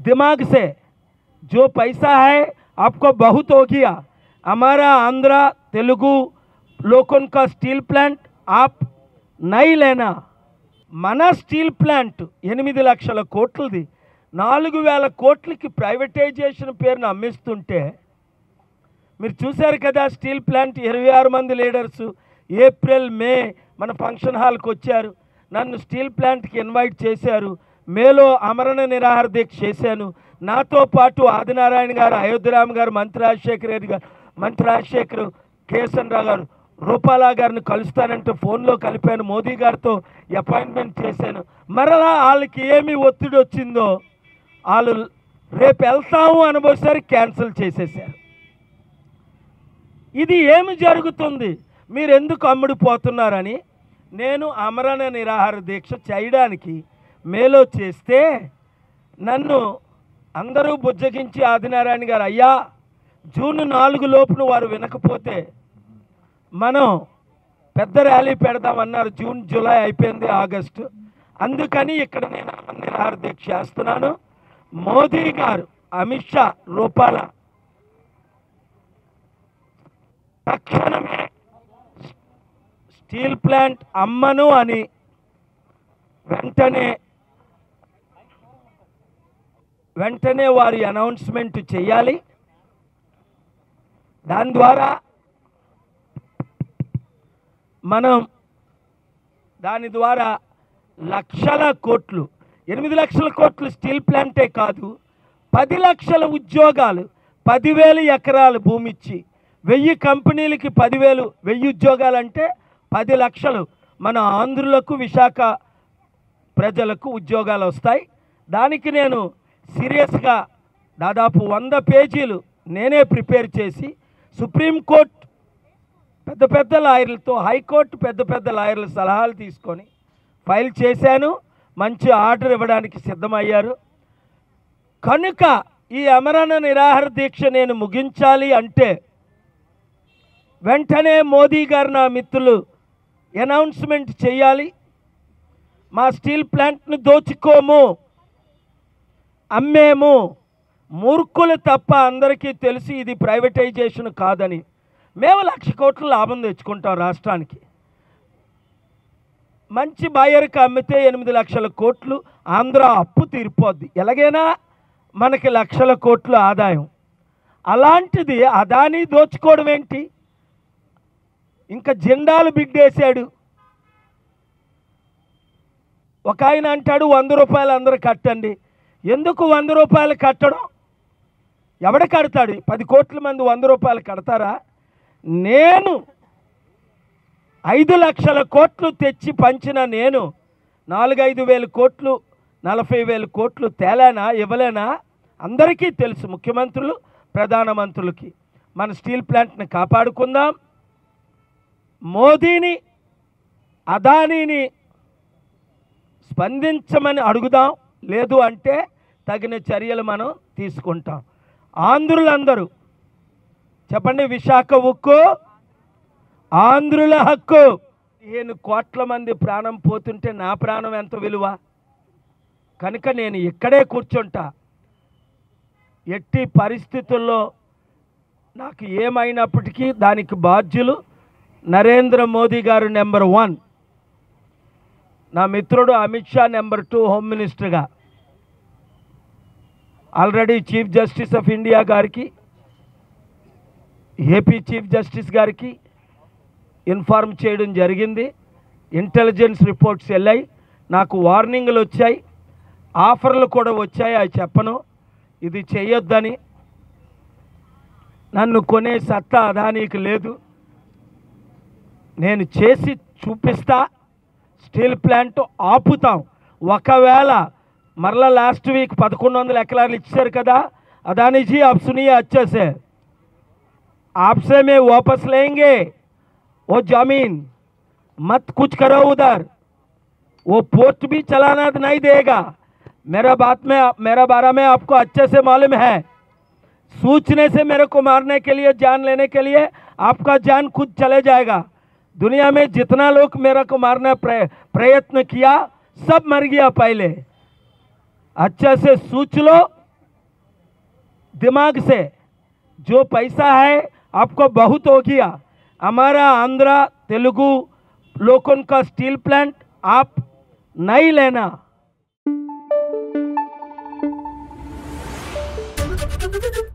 दिमाग से जो पैसा है आपको बहुत हो गया हमारा आंध्रा तेलुगु लोकन का स्टील प्लांट आप नहीं लेना మన స్టీల్ ప్లాంట్ ఎనిమిది లక్షల కోట్లది నాలుగు వేల కోట్లకి ప్రైవేటైజేషన్ పేరును అమ్మిస్తుంటే మీరు చూశారు కదా స్టీల్ ప్లాంట్ ఇరవై ఆరు మంది లీడర్స్ ఏప్రిల్ మే మన ఫంక్షన్ హాల్కి వచ్చారు నన్ను స్టీల్ ప్లాంట్కి ఇన్వైట్ చేశారు మేలో అమరణ నిరాహార దీక్ష చేశాను నాతో పాటు ఆదినారాయణ గారు అయోధ్యరామ్ గారు మంత్రి రాజశేఖర రెడ్డి గారు మంత్రి రాజశేఖర్ కేఎస్ఎన్ రావు గారు రూపాలా గారిని కలుస్తానంటే ఫోన్లో కలిపాను మోదీ గారితో అపాయింట్మెంట్ చేశాను మరలా వాళ్ళకి ఏమి ఒత్తిడి వచ్చిందో వాళ్ళు రేపు వెళ్తాము అనబోసారి క్యాన్సిల్ చేసేసారు ఇది ఏమి జరుగుతుంది మీరు ఎందుకు అమ్ముడిపోతున్నారని నేను అమరణ నిరాహార దీక్ష చేయడానికి మేలో చేస్తే నన్ను అందరూ బుజ్జగించి ఆదినారాయణ గారు అయ్యా జూన్ నాలుగు లోపున వారు వినకపోతే మనం పెద్ద ర్యాలీ పెడదామన్నారు జూన్ జూలై అయిపోయింది ఆగస్టు అందుకని ఇక్కడ నేను అమరణ నిరాహార దీక్ష చేస్తున్నాను మోదీ గారు అమిత్ షా రూపాల తక్షణమే స్టీల్ ప్లాంట్ అమ్మను అని వెంటనే వెంటనే వారి అనౌన్స్మెంట్ చేయాలి దాని ద్వారా మనం దాని ద్వారా లక్షల కోట్లు ఎనిమిది లక్షల కోట్లు స్టీల్ ప్లాంటే కాదు పది లక్షల ఉద్యోగాలు పదివేలు ఎకరాలు భూమి ఇచ్చి వెయ్యి కంపెనీలకి పదివేలు వెయ్యి ఉద్యోగాలు అంటే పది లక్షలు మన ఆంధ్రులకు విశాఖ ప్రజలకు ఉద్యోగాలు వస్తాయి దానికి నేను సీరియస్గా దాదాపు వంద పేజీలు నేనే ప్రిపేర్ చేసి సుప్రీంకోర్టు పెద్ద పెద్ద లాయర్లతో హైకోర్టు పెద్ద పెద్ద లాయర్ల సలహాలు తీసుకొని ఫైల్ చేశాను మంచి ఆర్డర్ ఇవ్వడానికి సిద్ధమయ్యారు కనుక ఈ అమరణ నిరాహార దీక్ష నేను ముగించాలి అంటే వెంటనే మోదీ గారు నా మిత్రులు అనౌన్స్మెంట్ చేయాలి మా స్టీల్ ప్లాంట్ను దోచుకోము అమ్మేము మూర్ఖులు తప్ప అందరికీ తెలిసి ఇది ప్రైవేటైజేషన్ కాదని మేము లక్ష కోట్ల లాభం తెచ్చుకుంటాం రాష్ట్రానికి మంచి బాయర్కి అమ్మితే ఎనిమిది లక్షల కోట్లు ఆంధ్ర అప్పు తీరిపోద్ది ఎలాగైనా మనకి లక్షల కోట్లు ఆదాయం అలాంటిది అదాని దోచుకోవడం ఏంటి ఇంకా జెండాలు బిడ్డేశాడు ఒక ఆయన అంటాడు వంద రూపాయలు అందరూ కట్టండి ఎందుకు వంద రూపాయలు కట్టడం ఎవడ కడతాడు పది కోట్ల మంది వంద రూపాయలు కడతారా నేను ఐదు లక్షల కోట్లు తెచ్చి పంచిన నేను నాలుగైదు వేల కోట్లు నలభై వేల కోట్లు తేలానా ఇవ్వలేనా అందరికీ తెలుసు ముఖ్యమంత్రులు ప్రధానమంత్రులకి మన స్టీల్ ప్లాంట్ని కాపాడుకుందాం మోదీని అదానీని స్పందించమని అడుగుదాం లేదు అంటే తగిన చర్యలు మనం తీసుకుంటాం ఆంధ్రులందరూ చెప్పండి విశాఖ ఉక్కు ఆంధ్రుల హక్కు పదిహేను కోట్ల మంది ప్రాణం పోతుంటే నా ప్రాణం ఎంత విలువ కనుక నేను ఇక్కడే కూర్చుంటా ఎట్టి పరిస్థితుల్లో నాకు ఏమైనప్పటికీ దానికి బాధ్యులు నరేంద్ర మోదీ గారు నెంబర్ వన్ నా మిత్రుడు Amit Shah number two home మినిస్టర్గా already chief justice of India గారికి ఏపీ చీఫ్ జస్టిస్ గారికి ఇన్ఫార్మ్ చేయడం జరిగింది ఇంటెలిజెన్స్ రిపోర్ట్స్ వెళ్ళాయి నాకు వార్నింగ్లు వచ్చాయి ఆఫర్లు కూడా వచ్చాయి అవి చెప్పను ఇది చేయొద్దని నన్ను కొనే సత్తా అదానీకి లేదు నేను చేసి చూపిస్తా స్టీల్ ప్లాంట్ ఆపుతాం ఒకవేళ మరలా లాస్ట్ వీక్ పదకొండు వందల ఎకరాలు ఇచ్చారు కదా అదానీజీ ఆప్ సునియే అచ్చేసే आपसे मैं वापस लेंगे वो जमीन मत कुछ करो उधर वो पोस्ट भी चलाना नहीं देगा मेरा बात में मेरा बारे में आपको अच्छे से मालूम है सूचने से मेरे को मारने के लिए जान लेने के लिए आपका जान खुद चले जाएगा दुनिया में जितना लोग मेरे को मारने प्रय, प्रयत्न किया सब मर गया पहले अच्छे से सोच लो दिमाग से जो पैसा है आपको बहुत हो गया हमारा आंध्रा तेलुगु लोगों का स्टील प्लांट आप नहीं लेना Thank you.